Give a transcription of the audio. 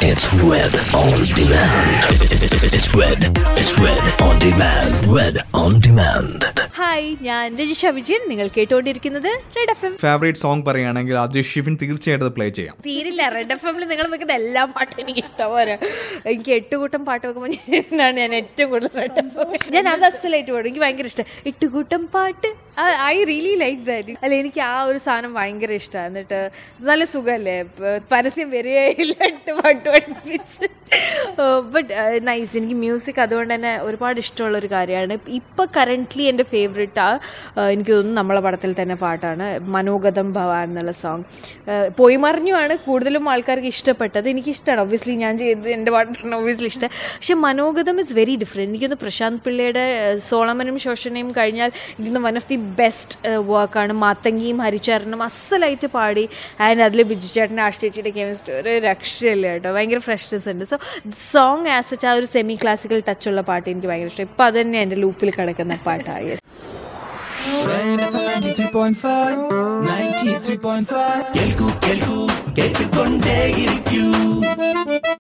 It's Red on Demand. It's Red. It's Red on Demand. Red on Demand. Hi ഞാൻ രജിഷ വിജയൻ നിങ്ങൾ കേട്ടുകൊണ്ടിരിക്കുന്നത് red F M favourite song പറയുകയാണെങ്കിൽ അത് ഷിഫിൻ തീർച്ചയായിട്ടും play ചെയ്യാം തീരില്ല റെഡ് എഫ് എമ്മിൽ നിങ്ങൾ വെക്കുന്ന എല്ലാ പാട്ടും എനിക്ക് ഇഷ്ടമാണ് എനിക്ക് എട്ടുകൂട്ടം പാട്ട് വെക്കുമ്പോൾ ഞാനാണ് ഞാൻ ഏറ്റവും കൂടുതൽ റെഡ് എഫ് എം ഞാൻ അത് അസലായിട്ട് പാടും എനിക്ക് ഭയങ്കര ഇഷ്ടം എട്ടുകൂട്ടം പാട്ട് ഐ റിയലി ലൈക്ക് ദാറ്റ് അല്ല എനിക്ക് ആ ഒരു സാധനം ഭയങ്കര ഇഷ്ടമാണ് എന്നിട്ട് നല്ല സുഖമല്ലേ പ- പരസ്യം വരികയില്ല എട്ട് പാട്ട് പഠിപ്പിച്ച് ബട്ട് നൈസ് എനിക്ക് മ്യൂസിക് അതുകൊണ്ട് തന്നെ ഒരുപാട് ഇഷ്ടമുള്ള ഒരു കാര്യമാണ് ഇപ്പൊ കറന്റ്ലി എന്റെ ഫേവറേറ്റ് ആ ആ, എനിക്ക് തോന്നുന്നു നമ്മളെ പടത്തിൽ തന്നെ പാട്ടാണ് മനോഗതം ഭവാൻ എന്നുള്ള സോങ് പോയി മറിഞ്ഞുമാണ് കൂടുതലും ആൾക്കാർക്ക് ഇഷ്ടപ്പെട്ടത് എനിക്ക് ഇഷ്ടമാണ് ഒബ്വിയസ്ലി ഞാൻ ചെയ്തത് എൻ്റെ പാട്ടാണ് ഒബ്വിയസ്ലി ഇഷ്ടം പക്ഷെ മനോഗതം ഇസ് വെരി ഡിഫറെൻറ്റ് എനിക്കൊന്ന് പ്രശാന്ത് പിള്ളയുടെ ആ, സോളമനും ശോഷനയും കഴിഞ്ഞാൽ ഇതിന്ന് വൺ ഓഫ് ദി ബെസ്റ്റ് വർക്കാണ് മാത്തങ്കിയും ഹരിചാരനും അസലായിട്ട് പാടി ആൻഡ് അതിൽ ബിജു ചേട്ടൻ്റെ ആഷ്ടിച്ചിയുടെ കെമിസ്ട്രി ഒരു രക്ഷയില്ല കേട്ടോ ഭയങ്കര ഫ്രഷ്നെസ് ഉണ്ട് സോ സോങ് ആസ് സച്ച് ആ ഒരു സെമി ക്ലാസിക്കൽ ടച്ച് ഉള്ള പാട്ട് എനിക്ക് ഭയങ്കര ഇഷ്ടം ഇപ്പം അത് തന്നെ എൻ്റെ ലൂപ്പിൽ കിടക്കുന്ന പാട്ടായി Rain FM 93.5 93.5 കേൾക്കൂ കേൾക്കൂ കേട്ടുകൊണ്ടേയിരിക്കൂ